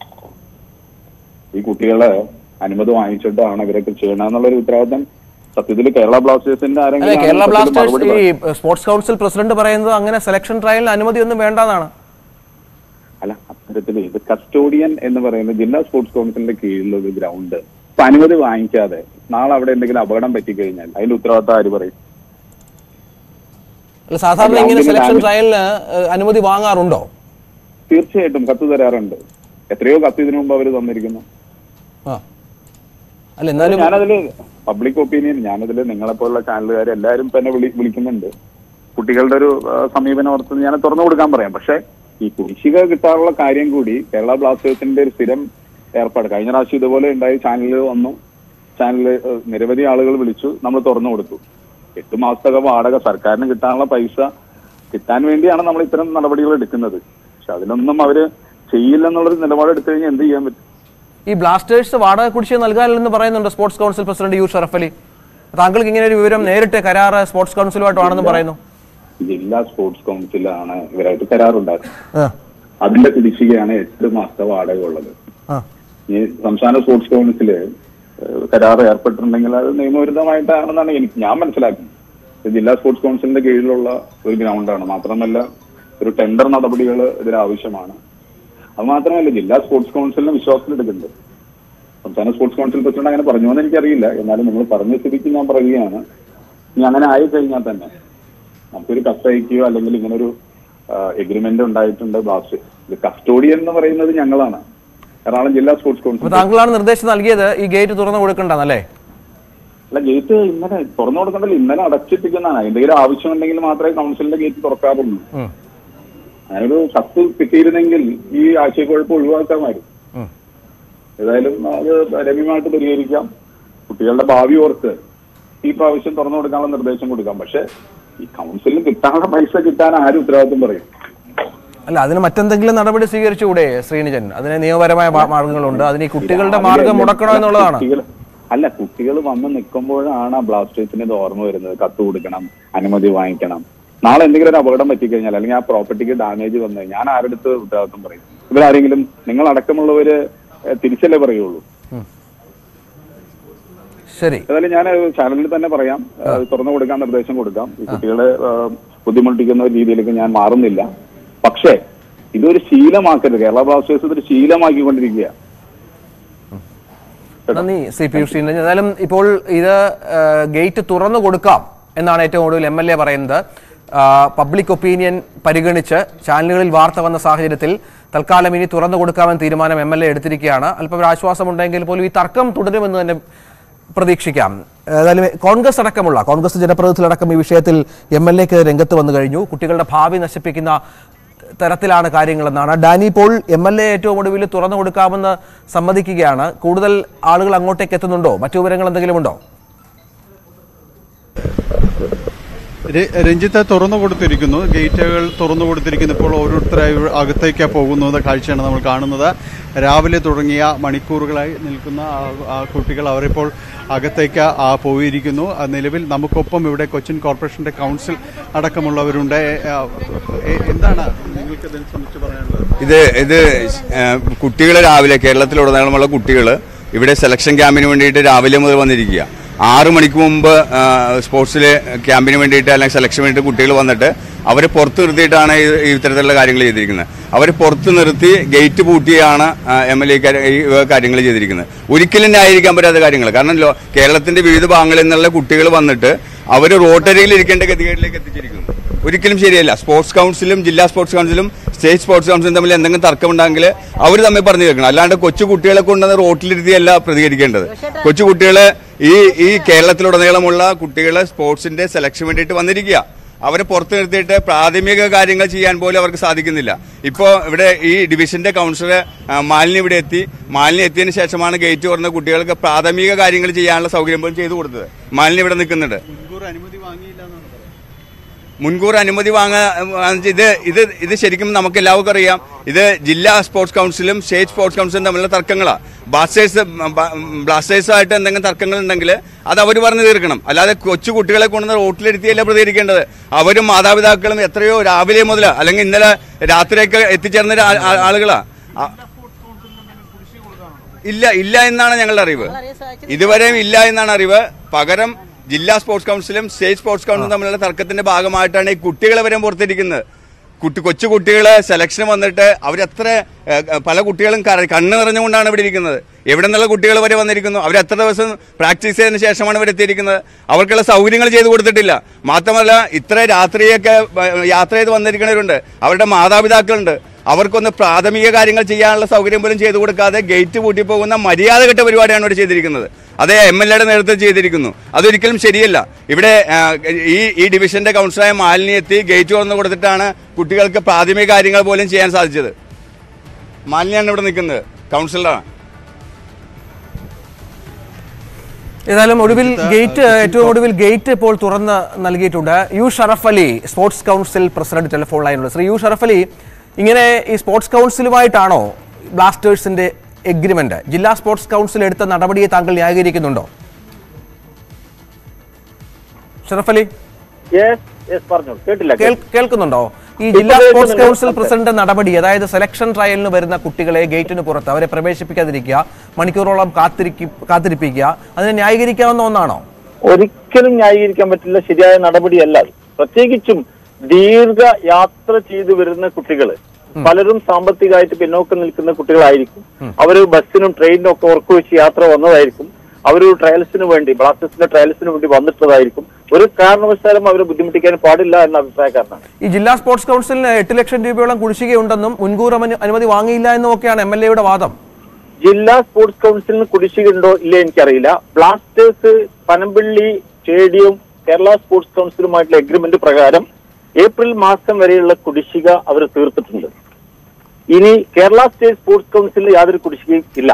Speaker 9: ഈ കുട്ടികളെ അനുമതി വാങ്ങിച്ചിട്ടാണ് ഇവരൊക്കെ ചെയ്യണമെന്നുള്ള ഒരു ഉത്തരവാദിത്തം സത്യത്തിൽ കേരള ബ്ലാസ്റ്റേഴ്സിന്റെ
Speaker 1: അല്ലെ
Speaker 9: ആരെങ്കിലും
Speaker 1: കേരള
Speaker 9: ആണ് സത്യത്തിൽ
Speaker 1: ബ്ലാസ്റ്റേഴ്സ്
Speaker 9: മറുപടി
Speaker 1: ഈ
Speaker 9: പറ-
Speaker 1: സ്പോർട്സ് കൗൺസിൽ പ്രസിഡന്റ് പറയുന്നത് അങ്ങനെ സെലക്ഷൻ ട്രയലിന് അനുമതിയൊന്നും വേണ്ടെന്നാണ്
Speaker 9: അല്ല അത്തരത്തിൽ ഇത് കസ്റ്റോഡിയൻ എന്ന് പറയുന്നത് ജില്ലാ സ്പോർട്സ് കൗൺസിലിന്റെ കീഴിലുള്ള ഒരു ഗ്രൗണ്ട് ഇപ്പൊ അനുമതി വാങ്ങിക്കാതെ നാളെ അവിടെ എന്തെങ്കിലും അപകടം പറ്റിക്കഴിഞ്ഞാൽ അതിന്റെ ഉത്തരവാദിത്തം ആര് പറയും
Speaker 1: അല്ല സാധാരണ ഇങ്ങനെ
Speaker 9: ഗ്രൗണ്ടിന്
Speaker 1: സെലക്ഷൻ
Speaker 9: അനു-
Speaker 1: ട്രയലിന് ഏഹ്, അനുമതി വാങ്ങാറുണ്ടോ
Speaker 9: തീർച്ചയായിട്ടും കത്ത് തരാറുണ്ട് എത്രയോ കത്ത് ഇതിനു മുമ്പ് അവർ തന്നിരിക്കുന്നു
Speaker 1: ആ അല്ല എന്നാലും
Speaker 9: ഞാനതില് പബ്ലിക് ഒപ്പീനിയൻ ഞാനതില് നിങ്ങളെപ്പോലുള്ള ചാനലുകാർ എല്ലാവരും തന്നെ വിളി വിളിക്കുന്നുണ്ട് കുട്ടികളുടെ ഒരു ആ, സമീപനം ഓർത്ത് ഞാൻ തുറന്നു കൊടുക്കാൻ പറയാം പക്ഷെ ഈ കുടിശ്ശിക കിട്ടാനുള്ള കാര്യം കൂടി കേരള ബ്ലാസ്റ്റേഴ്സിന്റെ ഒരു സ്ഥിരം ഏർപ്പാട് കഴിഞ്ഞ പ്രാവശ്യം ഇതുപോലെ ഉണ്ടായി ചാനലിൽ വന്നു ചാനലിൽ നിരവധി ആളുകൾ വിളിച്ചു നമ്മൾ തുറന്നു കൊടുത്തു എട്ട് മാസത്തെ വാടക സർക്കാരിന് കിട്ടാനുള്ള പൈസ കിട്ടാൻ വേണ്ടിയാണ് നമ്മൾ ഇത്തരം നടപടികൾ എടുക്കുന്നത് പക്ഷെ അതിലൊന്നും അവര് ചെയ്യില്ലെന്നുള്ളൊരു നിലപാട് എടുത്തു കഴിഞ്ഞാൽ എന്ത് ചെയ്യാൻ പറ്റും
Speaker 1: ഈ ബ്ലാസ്റ്റേഴ്സ് വാടക കുടിശ്ശിക നൽകാനില്ലെന്ന് പറയുന്നുണ്ട് sports council president U Sharaf Ali താങ്കൾക്ക് ഇങ്ങനെ ഒരു വിവരം നേരിട്ട് കരാറ് സ്പോർട്സ് കൗൺസിലുമായിട്ടാണെന്ന് പറയുന്നു
Speaker 9: ജില്ലാ സ്പോർട്സ് കൗൺസിലാണ് ഇവരായിട്ട് കരാറുണ്ടാക്കുന്നത്
Speaker 1: ആ,
Speaker 9: അതിന്റെ കുടിശ്ശികയാണ് എട്ട് മാസത്തെ വാടക ഉള്ളത്
Speaker 1: ആ.
Speaker 9: ഈ സംസ്ഥാന സ്പോർട്സ് കൗൺസില് ഏഹ്, കരാർ ഏർപ്പെട്ടിട്ടുണ്ടെങ്കിൽ അത് നിയമവിരുദ്ധമായിട്ടാണെന്നാണ് എനിക്ക് ഞാൻ മനസ്സിലാക്കുന്നത് ഇത് ജില്ലാ സ്പോർട്സ് കൗൺസിലിന്റെ കീഴിലുള്ള ഒരു ഗ്രൗണ്ടാണ് മാത്രമല്ല ഒരു ടെൻഡർ നടപടികൾ ഇതിൽ ആവശ്യമാണ് അത് മാത്രമല്ല ജില്ലാ സ്പോർട്സ് കൗൺസിലിന് വിശ്വാസത്തിലെടുക്കുന്നുണ്ട് സംസ്ഥാന സ്പോർട്സ് കൗൺസിൽ പ്രസിഡന്റ് അങ്ങനെ പറഞ്ഞു എന്ന് എനിക്കറിയില്ല എന്നാലും നിങ്ങൾ പറഞ്ഞ സ്ഥിതിക്ക് ഞാൻ പറയുകയാണ് ഇനി അങ്ങനെ ആയി കഴിഞ്ഞാൽ തന്നെ നമുക്കൊരു കത്തയക്കുകയോ അല്ലെങ്കിൽ ഇങ്ങനെ ഒരു എഗ്രിമെന്റ് ഉണ്ടായിട്ടുണ്ട് ബ്ലാസ്റ്റ് ഇത് കസ്റ്റോഡിയൻ എന്ന് പറയുന്നത് ഞങ്ങളാണ് എറണാകുളം ജില്ലാ സ്പോർട്സ്
Speaker 1: അപ്പൊ
Speaker 9: കൗൺസിൽ
Speaker 1: താങ്കളാണ് നിർദ്ദേശം നൽകിയത് ഈ ഗേറ്റ് തുറന്നു കൊടുക്കണ്ടെന്നല്ലേ
Speaker 9: അല്ല ഗേറ്റ് ഇന്നലെ തുറന്നു കൊടുക്കണ്ടല്ലോ ഇന്നലെ അടച്ചിട്ടിരിക്കുന്നതാണ് എന്തെങ്കിലും ആവശ്യമുണ്ടെങ്കിൽ മാത്രമേ കൗൺസിലിന്റെ ഗേറ്റ് തുറക്കാറുള്ളൂ
Speaker 1: ഉം.
Speaker 9: അങ്ങനൊരു കത്ത് കിട്ടിയിരുന്നെങ്കിൽ ഈ ആശയക്കുഴപ്പം ഒഴിവാക്കാമായിരുന്നു
Speaker 1: ഉം.
Speaker 9: ഏതായാലും അത് രമ്യമായിട്ട് പരിഹരിക്കാം കുട്ടികളുടെ ഭാവി ഓർത്ത് ഈ പ്രാവശ്യം തുറന്നു കൊടുക്കാനുള്ള നിർദ്ദേശം കൊടുക്കാം പക്ഷെ ഈ കൗൺസിലിന് കിട്ടാനുള്ള പൈസ കിട്ടാൻ ആരും ഉത്തരവാദിത്വം പറയും
Speaker 1: അല്ല അതിന് മറ്റെന്തെങ്കിലും നടപടി സ്വീകരിച്ചുകൂടെ ശ്രീനിജൻ അതിന് നിയമപരമായ മാ- മാർഗങ്ങളുണ്ട് അതിന് ഈ കുട്ടികളുടെ മാർഗം മുടക്കണോ എന്നുള്ളതാണ്
Speaker 9: കുട്ടികൾ- അല്ല കുട്ടികൾ വന്ന് നിൽക്കുമ്പോഴാണ് ആ ബ്ലാസ്റ്റേഴ്സിന് ഇത് ഓർമ്മ വരുന്നത് കത്ത് കൊടുക്കണം അനുമതി വാങ്ങിക്കണം നാളെ എന്തെങ്കിലും ഒരു അപകടം പറ്റിക്കഴിഞ്ഞാൽ അല്ലെങ്കിൽ ആ പ്രോപ്പർട്ടിക്ക് ഡാമേജ് വന്നു ഞാൻ ആരുടെ അടുത്ത് ഉത്തരവാദിത്വം പറയും ഇവരാരെങ്കിലും നിങ്ങൾ അടക്കമുള്ളവര് ഏഹ്, തിരിച്ചല്ലേ പറയുള്ളൂ
Speaker 1: ശരി
Speaker 9: ഏതായാലും ഞാൻ ചാനലിൽ തന്നെ പറയാം ഏഹ്, തുറന്നു കൊടുക്കാൻ നിർദ്ദേശം കൊടുക്കാം ഈ കുട്ടികളെ ഏഹ്, ബുദ്ധിമുട്ടിക്കുന്ന ഒരു രീതിയിലേക്ക് ഞാൻ മാറുന്നില്ല പക്ഷേ ഇതൊരു ശീലമാക്കരുത് കേരള ബ്ലാസ്റ്റേഴ്സ് ഇതൊരു ശീലമാക്കിക്കൊണ്ടിരിക്കുക
Speaker 1: നന്ദി സി പി ശ്രീനിജൻ എന്നാലും ഇപ്പോൾ ഇത് ആ, ഗേറ്റ് തുറന്നു കൊടുക്കാം എന്നാണ് ഏറ്റവും ഒടുവിൽ എം എൽ എ പറയുന്നത് ആ, പബ്ലിക് ഒപ്പീനിയൻ പരിഗണിച്ച് ചാനലുകളിൽ വാർത്ത വന്ന സാഹചര്യത്തിൽ തൽക്കാലം ഇനി തുറന്നു കൊടുക്കാമെന്ന തീരുമാനം എം എൽ എ എടുത്തിരിക്കുകയാണ് അല്പം ഒരു ആശ്വാസമുണ്ടെങ്കിൽ പോലും ഈ തർക്കം തുടരുമെന്ന് തന്നെ പ്രതീക്ഷിക്കാം ഏതായാലും കോൺഗ്രസ് അടക്കമുള്ള കോൺഗ്രസ് ജനപ്രതിനിധികളടക്കം ഈ വിഷയത്തിൽ എം എൽ എക്ക് രംഗത്ത് വന്നു കഴിഞ്ഞു കുട്ടികളുടെ ഭാവി നശിപ്പിക്കുന്ന തരത്തിലാണ് കാര്യങ്ങളെന്നാണ് Dani Paul M L A ഏറ്റവും ഒടുവിൽ തുറന്നു കൊടുക്കാമെന്ന് സമ്മതിക്കുകയാണ് കൂടുതൽ ആളുകൾ അങ്ങോട്ടേക്ക് എത്തുന്നുണ്ടോ മറ്റു വിവരങ്ങൾ എന്തെങ്കിലും ഉണ്ടോ
Speaker 2: ര- രഞ്ജിത്ത് തുറന്നു കൊടുത്തിരിക്കുന്നു ഗേറ്റുകൾ തുറന്നു കൊടുത്തിരിക്കുന്നു ഇപ്പോൾ ഓരോരുത്തരായി അകത്തേക്ക് പോകുന്നത് കാഴ്ചയാണ് നമ്മൾ കാണുന്നത് രാവിലെ തുടങ്ങിയ മണിക്കൂറുകളായി നിൽക്കുന്ന ആ- ആ കുട്ടികൾ അവരിപ്പോൾ അകത്തേക്ക് ആ പോയിരിക്കുന്നു ആ നിലവിൽ നമുക്കൊപ്പം ഇവിടെ കൊച്ചിൻ കോർപ്പറേഷന്റെ കൗൺസിൽ അടക്കമുള്ളവരുണ്ട് എ- ആ, എ- എന്താണ് നിങ്ങൾക്ക് ഇതിനെ സംബന്ധിച്ച് പറയാനുള്ളത്
Speaker 10: ഇത് ഇത് കുട്ടികൾ രാവിലെ കേരളത്തിലുടനീളമുള്ള കുട്ടികൾ ഇവിടെ സെലക്ഷൻ ക്യാമ്പിന് വേണ്ടിയിട്ട് രാവിലെ മുതൽ വന്നിരിക്കുക ആറ് മണിക്ക് മുമ്പ് സ്പോർട്സിൽ ക്യാമ്പിന് വേണ്ടിയിട്ട് അല്ലെങ്കിൽ സെലക്ഷൻ വേണ്ടിയിട്ട് കുട്ടികൾ വന്നിട്ട് അവരെ പുറത്ത് നിർത്തിയിട്ടാണ് ഈ ഈ ഇത്തരത്തിലുള്ള കാര്യങ്ങൾ ചെയ്തിരിക്കുന്നത് അവർ പുറത്ത് നിർത്തി ഗേറ്റ് പൂട്ടിയാണ് എം എൽ എ ഈ കാര്യങ്ങൾ ചെയ്തിരിക്കുന്നത് ഒരിക്കലും ന്യായീകരിക്കാൻ പറ്റാത്ത കാര്യങ്ങൾ കാരണം ലോ- കേരളത്തിന്റെ വിവിധ ഭാഗങ്ങളിൽ നിന്നുള്ള കുട്ടികൾ വന്നിട്ട് അവർ റോട്ടറിയിൽ ഇരിക്കേണ്ട ഗതികേടിലേക്ക് എത്തിച്ചിരിക്കുന്നു ഒരിക്കലും ശരിയല്ല സ്പോർട്സ് കൗൺസിലും ജില്ലാ സ്പോർട്സ് കൗൺസിലും സ്റ്റേറ്റ് സ്പോർട്സ് കൗൺസിലും തമ്മിൽ എന്തെങ്കിലും തർക്കമുണ്ടെങ്കിൽ അവർ തമ്മിൽ പറഞ്ഞു കേൾക്കണം അല്ലാണ്ട് കൊച്ചു കുട്ടികളെ കൊണ്ടുവന്ന് റോട്ടിലിരുത്തിയല്ല പ്രതികരിക്കേണ്ടത് കൊച്ചു കുട്ടികളെ ഈ ഈ കേരളത്തിലുടനീളമുള്ള കുട്ടികളെ സ്പോർട്സിന്റെ സെലക്ഷൻ വേണ്ടിയിട്ട് വന്നിരിക്കുക അവരെ പുറത്തു നിർത്തിയിട്ട് പ്രാഥമിക കാര്യങ്ങൾ ചെയ്യാൻ പോലും അവർക്ക് സാധിക്കുന്നില്ല ഇപ്പോൾ ഇവിടെ ഈ ഡിവിഷന്റെ കൗൺസിലർ മാലിന്യം ഇവിടെ എത്തി മാലിന്യം എത്തിയതിനു ശേഷമാണ് ഗേറ്റ് തുറന്ന് കുട്ടികൾക്ക് പ്രാഥമിക കാര്യങ്ങൾ ചെയ്യാനുള്ള സൗകര്യം പോലും ചെയ്തു കൊടുത്തത് മാലിന്യം ഇവിടെ നിൽക്കുന്നുണ്ട്
Speaker 2: മുൻകൂർ അനുമതി വാങ്ങിയില്ല എന്നാണ് പറയുന്നത്
Speaker 10: മുൻകൂർ അനുമതി വാങ്ങാൻ ഇത് ഇത് ഇത് ശരിക്കും നമുക്ക് എല്ലാവർക്കും അറിയാം ഇത് ജില്ലാ സ്പോർട്സ് കൗൺസിലും സ്റ്റേറ്റ് സ്പോർട്സ് കൗൺസിലും തമ്മിലുള്ള തർക്കങ്ങളാണ് ബ്ലാസ്റ്റേഴ്സ് ബ്ലാസ്റ്റേഴ്സുമായിട്ട് എന്തെങ്കിലും തർക്കങ്ങൾ ഉണ്ടെങ്കിൽ അത് അവർ പറഞ്ഞു തീർക്കണം അല്ലാതെ കൊച്ചു കുട്ടികളെ കൊണ്ടുവന്ന് റോട്ടിലിരുത്തിയല്ല പ്രതികരിക്കേണ്ടത് അവരും മാതാപിതാക്കളും എത്രയോ രാവിലെ മുതൽ അല്ലെങ്കിൽ ഇന്നലെ രാത്രിയൊക്കെ എത്തിച്ചേർന്ന ആ- ആ- ആളുകളാ ആ- ഇല്ല ഇല്ല എന്നാണ് ഞങ്ങളുടെ അറിവ് ഇതുവരെയും ഇല്ല എന്നാണ് അറിവ് പകരം ജില്ലാ സ്പോർട്സ് കൗൺസിലും സ്റ്റേറ്റ് സ്പോർട്സ് കൗൺസിലും തമ്മിലുള്ള തർക്കത്തിന്റെ ഭാഗമായിട്ടാണ് ഈ കുട്ടികളെ വരെ പുറത്തിരിക്കുന്നത് കുട്ടി കൊച്ചു കുട്ടികള് സെലക്ഷൻ വന്നിട്ട് അവരെത്ര ഏഹ്, പല കുട്ടികളും കര- കണ്ണ് നിറഞ്ഞുകൊണ്ടാണ് ഇവിടെ ഇരിക്കുന്നത് എവിടെ നിന്നുള്ള കുട്ടികൾ വരെ വന്നിരിക്കുന്നു അവർ എത്ര ദിവസം പ്രാക്ടീസ് ചെയ്തതിന് ശേഷമാണ് ഇവിടെ എത്തിയിരിക്കുന്നത് അവർക്കുള്ള സൗകര്യങ്ങൾ ചെയ്തു കൊടുത്തിട്ടില്ല മാത്രമല്ല ഇത്ര രാത്രിയൊക്കെ ഏഹ്, യാത്ര ചെയ്ത് വന്നിരിക്കുന്നവരുണ്ട് അവരുടെ മാതാപിതാക്കളുണ്ട് അവർക്കൊന്ന് പ്രാഥമിക കാര്യങ്ങൾ ചെയ്യാനുള്ള സൗകര്യം പോലും ചെയ്തു കൊടുക്കാതെ ഗേറ്റ് പൂട്ടി പോകുന്ന മര്യാദഘട്ട പരിപാടിയാണ് ഇവിടെ ചെയ്തിരിക്കുന്നത് അതേ എം എൽ എയുടെ നേതൃത്വത്തിൽ ചെയ്തിരിക്കുന്നു അതൊരിക്കലും ശരിയല്ല ഇവിടെ ആ, ഈ ഈ ഡിവിഷന്റെ കൗൺസിലായ മാലിന്യം എത്തി ഗേറ്റ് തുറന്നു കൊടുത്തിട്ടാണ് കുട്ടികൾക്ക് പ്രാഥമിക കാര്യങ്ങൾ പോലും ചെയ്യാൻ സാധിച്ചത് മാലിന്യാണ് ഇവിടെ നിൽക്കുന്നത് കൗൺസിലറാണ്
Speaker 1: ഏതായാലും ഒടുവിൽ ഗേറ്റ് ഏറ്റവും ഒടുവിൽ ഗേറ്റ് ഇപ്പോൾ തുറന്ന് നൽകിയിട്ടുണ്ട് U Sharaf Ali sports council president telephone ലൈനുണ്ട് ശ്രീ യു ഷറഫ് അലി ഇങ്ങനെ ഈ സ്പോർട്സ് കൗൺസിലുമായിട്ടാണോ ബ്ലാസ്റ്റേഴ്സിന്റെ എഗ്രിമെന്റ് ജില്ലാ സ്പോർട്സ് കൗൺസിൽ എടുത്ത നടപടിയെ താങ്കൾ ന്യായീകരിക്കുന്നുണ്ടോ ഷറഫ് അലി
Speaker 8: യെസ് യെസ് പറഞ്ഞോളൂ കേട്ടില്ല
Speaker 1: കേൾ- കേൾക്കുന്നുണ്ടോ ഈ
Speaker 8: ഇപ്പൊ
Speaker 1: ജില്ലാ സ്പോർട്സ്
Speaker 8: കേൾക്കുന്നുണ്ട്.
Speaker 1: കൗൺസിൽ പ്രസിഡന്റ് നടപടി അതായത് സെലക്ഷൻ ട്രയലിന് വരുന്ന കുട്ടികളെ ഗേറ്റിന് പുറത്ത് അവരെ പ്രവേശിപ്പിക്കാതിരിക്കുക മണിക്കൂറോളം കാത്തിരിക്കും കാത്തിരിപ്പിക്കുക അതിനെ ന്യായീകരിക്കാവുന്ന ഒന്നാണോ
Speaker 8: ഒരിക്കലും ന്യായീകരിക്കാൻ പറ്റില്ല ശരിയായ നടപടിയല്ല അത്. പ്രത്യേകിച്ചും ദീർഘ യാത്ര ചെയ്തു വരുന്ന കുട്ടികൾ പലരും സാമ്പത്തികമായിട്ട് പിന്നോക്കം നിൽക്കുന്ന കുട്ടികളായിരിക്കും അവര് ബസ്സിനും ട്രെയിനിനും ഒക്കെ ഉറക്കു വെച്ച് യാത്ര വന്നതായിരിക്കും അവർ ട്രയൽസിന് വേണ്ടി ബ്ലാസ്റ്റേഴ്സിന്റെ ട്രയൽസിന് വേണ്ടി വന്നിട്ടതായിരിക്കും ഒരു കാരണവശാലും അവരെ ബുദ്ധിമുട്ടിക്കാൻ പാടില്ല എന്ന അഭിപ്രായക്കാരനാണ്
Speaker 1: ഈ ജില്ലാ സ്പോർട്സ് കൗൺസിലിന് എട്ട് ലക്ഷം രൂപയോളം കുടിശ്ശികയുണ്ടെന്നും മുൻകൂർ അനു- അനുമതി വാങ്ങിയില്ല എന്നും ഒക്കെയാണ് എം എൽ എയുടെ വാദം
Speaker 8: ജില്ലാ സ്പോർട്സ് കൗൺസിലിന് കുടിശ്ശികയുണ്ടോ ഇല്ലേ എനിക്കറിയില്ല Blasters Panampilly stadium Kerala sports കൗൺസിലുമായിട്ടുള്ള എഗ്രിമെന്റ് പ്രകാരം ഏപ്രിൽ മാസം വരെയുള്ള കുടിശ്ശിക അവർ തീർത്തിട്ടുണ്ട് ഇനി കേരള സ്റ്റേറ്റ് സ്പോർട്സ് കൗൺസിലിൽ യാതൊരു കുടിശ്ശികയും ഇല്ല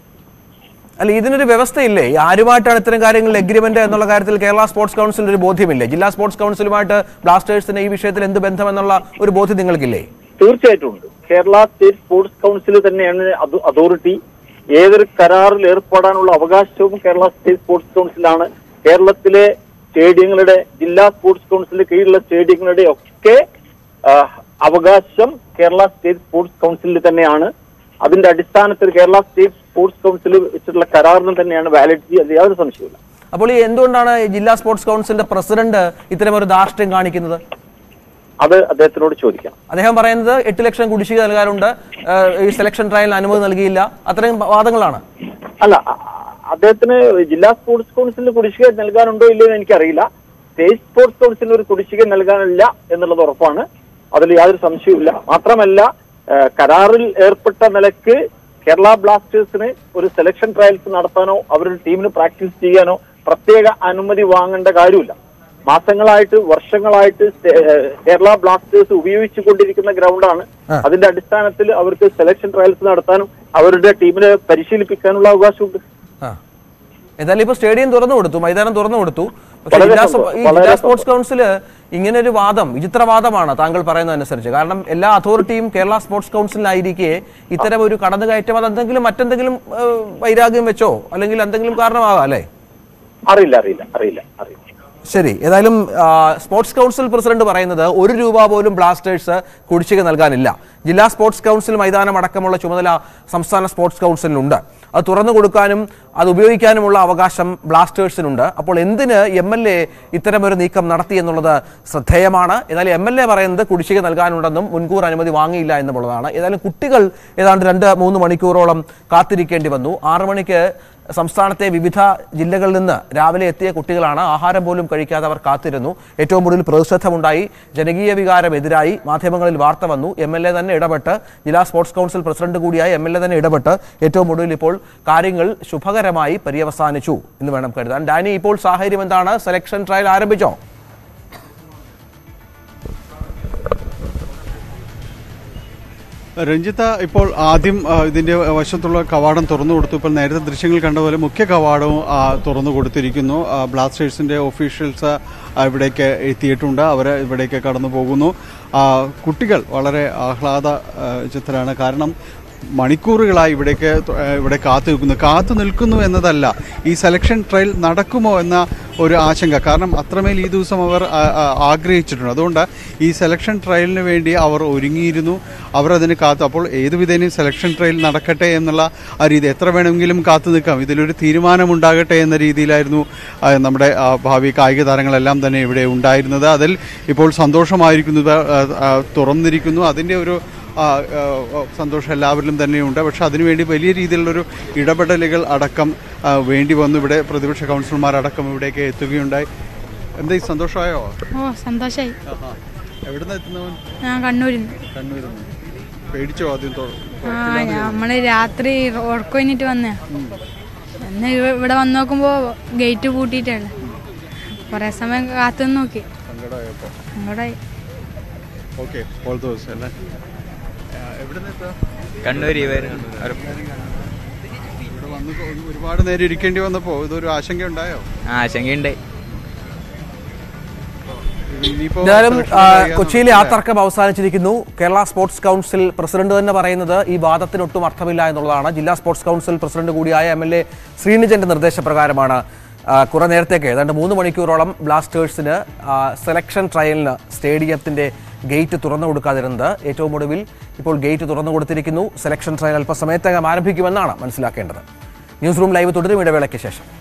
Speaker 1: അല്ല ഇതിനൊരു വ്യവസ്ഥയില്ലേ ഈ ആരുമായിട്ടാണ് ഇത്തരം കാര്യങ്ങളിൽ എഗ്രിമെന്റ് എന്നുള്ള കാര്യത്തിൽ കേരള സ്പോർട്സ് കൗൺസിലിന് ഒരു ബോധ്യമില്ലേ ജില്ലാ സ്പോർട്സ് കൗൺസിലുമായിട്ട് ബ്ലാസ്റ്റേഴ്സിന് ഈ വിഷയത്തിൽ എന്ത് ബന്ധമെന്നുള്ള ഒരു ബോധ്യം നിങ്ങൾക്കില്ലേ
Speaker 8: തീർച്ചയായിട്ടും ഉണ്ട് കേരള സ്റ്റേറ്റ് സ്പോർട്സ് കൗൺസിൽ തന്നെയാണ് അത് അതോറിറ്റി ഏതൊരു കരാറിൽ ഏർപ്പെടാനുള്ള അവകാശവും കേരള സ്റ്റേറ്റ് സ്പോർട്സ് കൗൺസിലാണ് കേരളത്തിലെ സ്റ്റേഡിയങ്ങളുടെ ജില്ലാ സ്പോർട്സ് കൗൺസിലിന് കീഴിലുള്ള സ്റ്റേഡിയങ്ങളുടെ ഒക്കെ ആ, അവകാശം കേരള സ്റ്റേറ്റ് സ്പോർട്സ് കൗൺസിലിൽ തന്നെയാണ് അതിന്റെ അടിസ്ഥാനത്തിൽ കേരള സ്റ്റേറ്റ് സ്പോർട്സ് കൗൺസിൽ വെച്ചിട്ടുള്ള കരാറിന് തന്നെയാണ് വാലിഡിറ്റി അത് യാതൊരു സംശയമില്ല
Speaker 1: അപ്പോൾ ഈ എന്തുകൊണ്ടാണ് ഈ ജില്ലാ സ്പോർട്സ് കൗൺസിലിന്റെ പ്രസിഡന്റ് ഇത്തരം ഒരു ധാർഷ്ട്യം കാണിക്കുന്നത്
Speaker 8: അത് അദ്ദേഹത്തിനോട് ചോദിക്കാം
Speaker 1: അദ്ദേഹം പറയുന്നത് എട്ട് ലക്ഷം കുടിശ്ശിക നൽകാറുണ്ട് ഏഹ് ഈ സെലക്ഷൻ ട്രയലിന് അനുമതി നൽകിയില്ല അത്രയും വാദങ്ങളാണ്
Speaker 8: അല്ല അ- അ- അദ്ദേഹത്തിന് ജില്ലാ സ്പോർട്സ് കൗൺസിലിന് കുടിശ്ശിക നൽകാനുണ്ടോ ഇല്ലയോ എന്ന് എനിക്കറിയില്ല സ്റ്റേറ്റ് സ്പോർട്സ് കൗൺസിലിന് ഒരു കുടിശ്ശിക നൽകാനില്ല എന്നുള്ളത് ഉറപ്പാണ് അതിൽ യാതൊരു സംശയവുമില്ല മാത്രമല്ല ഏഹ്, കരാറിൽ ഏർപ്പെട്ട നിലക്ക് കേരള ബ്ലാസ്റ്റേഴ്സിന് ഒരു സെലക്ഷൻ ട്രയൽസ് നടത്താനോ അവരുടെ ടീമിന് പ്രാക്ടീസ് ചെയ്യാനോ പ്രത്യേക അനുമതി വാങ്ങേണ്ട കാര്യമില്ല മാസങ്ങളായിട്ട് വർഷങ്ങളായിട്ട് സ്റ്റേ- ഏഹ് കേരള ബ്ലാസ്റ്റേഴ്സ് ഉപയോഗിച്ചു കൊണ്ടിരിക്കുന്ന ഗ്രൗണ്ടാണ് അതിന്റെ അടിസ്ഥാനത്തിൽ അവർക്ക് സെലക്ഷൻ ട്രയൽസ് നടത്താനും അവരുടെ ടീമിനെ പരിശീലിപ്പിക്കാനുള്ള അവകാശമുണ്ട്
Speaker 1: ആ. എന്തായാലും ഇപ്പൊ സ്റ്റേഡിയം തുറന്നു കൊടുത്തു മൈതാനം തുറന്നു കൊടുത്തു പക്ഷേ
Speaker 8: വളരെ
Speaker 1: ജില്ലാ
Speaker 8: സന്തോഷം,
Speaker 1: സ- ഈ
Speaker 8: വളരെ
Speaker 1: ജില്ലാ സ്പോർട്സ് കൗൺസിൽ ഇങ്ങനെ ഒരു വാദം വിചിത്രവാദമാണ് താങ്കൾ പറയുന്നതനുസരിച്ച് കാരണം എല്ലാ അതോറിറ്റിയും കേരള സ്പോർട്സ് കൗൺസിലിനായിരിക്കെ ഇത്തരം ഒരു കടന്നുകയറ്റം അത് എന്തെങ്കിലും മറ്റെന്തെങ്കിലും ഏഹ്, വൈരാഗ്യം വെച്ചോ അല്ലെങ്കിൽ എന്തെങ്കിലും കാരണമാകാം അല്ലേ
Speaker 8: അറിയില്ല അറിയില്ല അറിയില്ല അറിയില്ല
Speaker 1: ശരി ഏതായാലും ആ, സ്പോർട്സ് കൗൺസിൽ പ്രസിഡന്റ് പറയുന്നത് ഒരു രൂപ പോലും ബ്ലാസ്റ്റേഴ്സ് കുടിശ്ശിക നൽകാനില്ല ജില്ലാ സ്പോർട്സ് കൗൺസിൽ മൈതാനം അടക്കമുള്ള ചുമതല സംസ്ഥാന സ്പോർട്സ് കൗൺസിലിനുണ്ട് അത് തുറന്നു കൊടുക്കാനും അത് ഉപയോഗിക്കാനുമുള്ള അവകാശം ബ്ലാസ്റ്റേഴ്സിനുണ്ട് അപ്പോൾ എന്തിന് എം എൽ എ ഇത്തരമൊരു നീക്കം നടത്തി എന്നുള്ളത് ശ്രദ്ധേയമാണ് ഏതായാലും എം എൽ എ പറയുന്നത് കുടിശ്ശിക നൽകാനുണ്ടെന്നും മുൻകൂർ അനുമതി വാങ്ങിയില്ല എന്നുള്ളതാണ് ഏതായാലും കുട്ടികൾ ഏതാണ്ട് രണ്ട് മൂന്ന് മണിക്കൂറോളം കാത്തിരിക്കേണ്ടി വന്നു ആറു മണിക്ക് സംസ്ഥാനത്തെ വിവിധ ജില്ലകളിൽ നിന്ന് രാവിലെ എത്തിയ കുട്ടികളാണ് ആഹാരം പോലും കഴിക്കാതെ അവർ കാത്തിരുന്നു ഏറ്റവും കൂടുതൽ പ്രതിഷേധമുണ്ടായി ജനകീയ വികാരം എതിരായി മാധ്യമങ്ങളിൽ വാർത്ത വന്നു എം എൽ എ തന്നെ ഇടപെട്ട് ജില്ലാ സ്പോർട്സ് കൗൺസിൽ പ്രസിഡന്റ് കൂടിയായ എം എൽ എ തന്നെ ഇടപെട്ട് ഏറ്റവും ഒടുവിൽ ഇപ്പോൾ കാര്യങ്ങൾ ശുഭകരമായി പര്യവസാനിച്ചു എന്ന് വേണം കരുതാൻ ഡാനി ഇപ്പോൾ സാഹചര്യം എന്താണ് സെലക്ഷൻ ട്രയൽ ആരംഭിച്ചോ
Speaker 2: രഞ്ജിത്ത ഇപ്പോൾ ആദ്യം ആ, ഇതിന്റെ വശത്തുള്ള കവാടം തുറന്നു കൊടുത്തു ഇപ്പോൾ നേരത്തെ ദൃശ്യങ്ങൾ കണ്ട പോലെ മുഖ്യ കവാടവും ആ, തുറന്നു കൊടുത്തിരിക്കുന്നു ആ, ബ്ലാസ്റ്റേഴ്സിന്റെ ഒഫീഷ്യൽസ് ആ, ഇവിടേക്ക് എത്തിയിട്ടുണ്ട് അവർ ഇവിടേക്ക് കടന്നു പോകുന്നു ആ, കുട്ടികൾ വളരെ ആഹ്ലാദ ആ, ചിത്രമാണ് കാരണം മണിക്കൂറുകളായി ഇവിടേക്ക് ത- ആ, ഇവിടെ കാത്തു നിൽക്കുന്നു കാത്തു നിൽക്കുന്നു എന്നതല്ല ഈ സെലക്ഷൻ ട്രയൽ നടക്കുമോ എന്ന ഒരു ആശങ്ക കാരണം അത്രമേൽ ഈ ദിവസം അവർ ആ, ആ, ആഗ്രഹിച്ചിട്ടുണ്ട് അതുകൊണ്ട് ഈ സെലക്ഷൻ ട്രയലിന് വേണ്ടി അവർ ഒരുങ്ങിയിരുന്നു അവർ അതിന് കാത്തു അപ്പോൾ ഏത് വിധേനയും സെലക്ഷൻ ട്രയൽ നടക്കട്ടെ എന്നുള്ള ആ രീതി എത്ര വേണമെങ്കിലും കാത്തു നിൽക്കാം ഇതിലൊരു തീരുമാനമുണ്ടാകട്ടെ എന്ന രീതിയിലായിരുന്നു ആ, നമ്മുടെ ആ, ഭാവി കായിക താരങ്ങളെല്ലാം തന്നെ ഇവിടെ ഉണ്ടായിരുന്നത് അതിൽ ഇപ്പോൾ സന്തോഷമായിരിക്കുന്നു ഇത്, ആ, ആ, തുറന്നിരിക്കുന്നു അതിൻ്റെ ഒരു ആ, ആ, ആ, സന്തോഷം എല്ലാവരിലും തന്നെയുണ്ട് പക്ഷെ അതിനുവേണ്ടി വലിയ രീതിയിലുള്ളൊരു ഇടപെടലുകൾ അടക്കം ആ, വേണ്ടി വന്നു ഇവിടെ പ്രതിപക്ഷ കൗൺസിലർമാരടക്കം ഇവിടേക്ക് എത്തുകയുണ്ടായി എന്താ ഈ സന്തോഷമായോ
Speaker 11: ഓ സന്തോഷായി
Speaker 2: എവിടുന്ന് എത്തുന്നവൻ
Speaker 11: ഞാൻ കണ്ണൂരിൽ നിന്ന്
Speaker 2: കണ്ണൂരിൽ നിന്ന് പേടിച്ചോ ആദ്യം തൊ-
Speaker 11: ആ നമ്മള് രാത്രി ഉറക്കം കഴിഞ്ഞിട്ട് വന്നേ എന്ന് ഇവ- ഇവിടെ വന്ന് നോക്കുമ്പോ ഗേറ്റ് പൂട്ടിയിട്ടാണ് കുറെ സമയം കാത്തു നിന്ന് നോക്കി
Speaker 2: സങ്കടമായപ്പോ
Speaker 11: അങ്ങോട്ടായി
Speaker 2: ഓക്കെ ഓൾ ദിവസം അല്ലേ ആ, എവിടുന്ന് എത്തുക
Speaker 12: കണ്ണൂര്
Speaker 2: ഇവിടെ വന്ന് ഒരു- ഒരുപാട് നേരം ഇരിക്കേണ്ടി വന്നപ്പോ ഇതൊരു ആശങ്ക ഉണ്ടായോ
Speaker 12: ആശങ്കയുണ്ട്
Speaker 2: ഇനിയിപ്പോ
Speaker 1: എന്തായാലും
Speaker 2: selection
Speaker 1: ആ,
Speaker 2: കഴിയാൻ
Speaker 1: കൊച്ചിയിലെ ആ
Speaker 2: നോക്കില്ലേ?
Speaker 1: തർക്കം അവസാനിച്ചിരിക്കുന്നു കേരള സ്പോർട്സ് കൗൺസിൽ പ്രസിഡന്റ് തന്നെ പറയുന്നത് ഈ വാദത്തിനൊട്ടും അർത്ഥമില്ല എന്നുള്ളതാണ് ജില്ലാ സ്പോർട്സ് കൗൺസിൽ പ്രസിഡന്റ് കൂടിയായ എം എൽ എ ശ്രീനിജന്റെ നിർദ്ദേശപ്രകാരമാണ് ആ, കുറെ നേരത്തേക്ക് ഏതാണ്ട് മൂന്ന് മണിക്കൂറോളം ബ്ലാസ്റ്റേഴ്സിന് ആ, സെലക്ഷൻ ട്രയലിന് സ്റ്റേഡിയത്തിന്റെ ഗേറ്റ് തുറന്നു കൊടുക്കാതിരുന്നത് ഏറ്റവും ഒടുവിൽ ഇപ്പോൾ ഗേറ്റ് തുറന്നു കൊടുത്തിരിക്കുന്നു സെലക്ഷൻ ട്രയൽ അല്പസമയത്തകം ആരംഭിക്കുമെന്നാണ് മനസ്സിലാക്കേണ്ടത് ന്യൂസ് റൂം ലൈവ് തുടരും ഇടവേളയ്ക്ക് ശേഷം